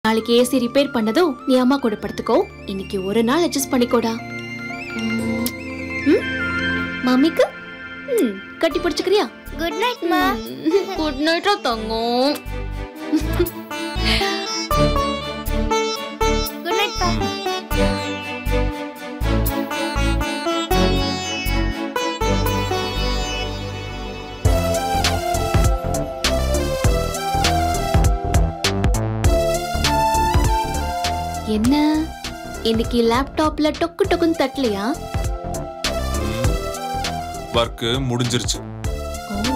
நாளைக்கு AC repair பண்ணதும் நீ அம்மா கூட படுத்துக்கோ இன்னைக்கு ஒரு நாள் அட்ஜஸ்ட் பண்ணிக்கோடா ம், ம்? மம்மிக்கு ம், கட்டி பிடிச்சுக்கிறியா குட் நைட் மா குட் நைட்டா தங்கம் குட் நைட் பா என்ன இன்னைக்கு லேப்டாப்ல டொக்கு டொக்குன்னு தட்டலையா ஒர்க்கு முடிஞ்சிருச்சு ஓ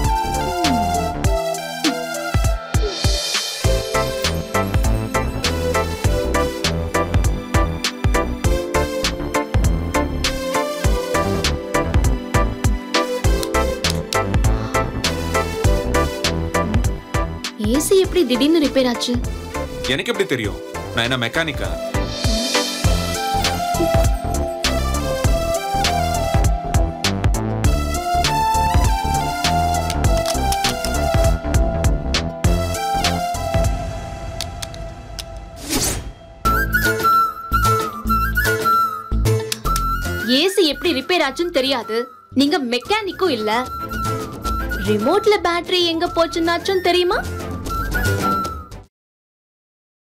ஏசி எப்படி திடீர்னு ரிப்பேர் ஆச்சு எனக்கு எப்படி தெரியும் நான் என்ன மெக்கானிக்கா ஏசி எப்படி ரிப்பேர் ஆச்சுன்னு தெரியாது நீங்க மெக்கானிக்கும் இல்ல ரிமோட்ல பேட்டரி எங்க போச்சுன்னாச்சும் தெரியுமா